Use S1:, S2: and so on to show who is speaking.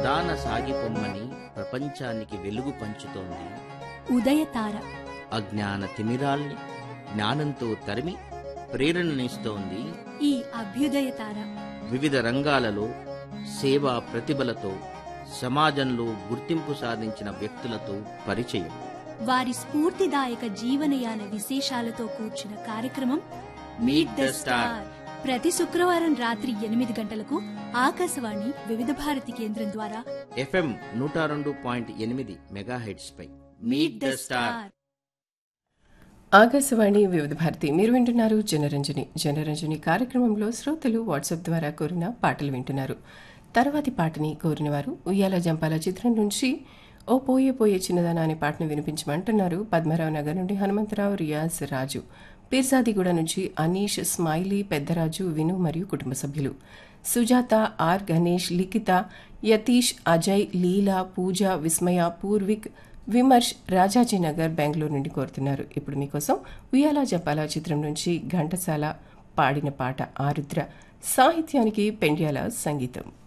S1: ప్రధాన సాగిపొమ్మని ప్రపంచానికి వెలుగు పంచుతోంది
S2: ఉదయతార
S1: అజ్ఞాన తిమిరాల్ని జ్ఞానంతో తరిమి ప్రేరణనిస్తోంది
S2: ఈ అభ్యుదయతార
S1: వివిధ రంగాలలో సేవా ప్రతిభలతో సమాజంలో గుర్తింపు సాధించిన వ్యక్తులతో పరిచయం
S2: వారి స్ఫూర్తిదాయక జీవనయాన విశేషాలతో కూర్చున్న కార్యక్రమం మీట్ ద స్టార్ ప్రతి శుక్రవారం రాత్రి ఎనిమిది గంటలకు ఆకాశవాణి వివిధ భారతి కేంద్రం ద్వారా
S1: ఎఫ్ఎం నూట రెండు పాయింట్ ఎనిమిది మెగాహెడ్స్ పై
S2: meet the star
S3: Akashvani Vividh Bharati మీరు వింటున్నారు జనరంజని జనరంజని కార్యక్రమంలో శ్రోతలు వాట్సాప్ ద్వారా కోరిన పాటలు వింటున్నారు తర్వాతి పాటని కోరిన వారు ఉయ్యాల జంపాల చిత్రం నుంచి ఓ పోయే పోయే చిన్నదాన అనే పాటను వినిపించమంటున్నారు పద్మరావు నగర్ నుండి హనుమంతరావు రియాజ్ రాజు పీర్జాదిగూడ నుంచి అనీష్ స్మైలీ పెద్దరాజు విను మరియు కుటుంబ సభ్యులు సుజాత ఆర్ గణేష్ లిఖిత యతీష్ అజయ్ లీలా పూజ విస్మయ పూర్విక్ విమర్శ్ రాజాజీనగర్ బెంగళూరు నుండి కోరుతున్నారు ఇప్పుడు మీకోసం ఉయ్యాల జపాల చిత్రం నుంచి ఘంటసాల పాడిన పాట ఆరుద్ర సాహిత్యానికి పెండ్యాల సంగీతం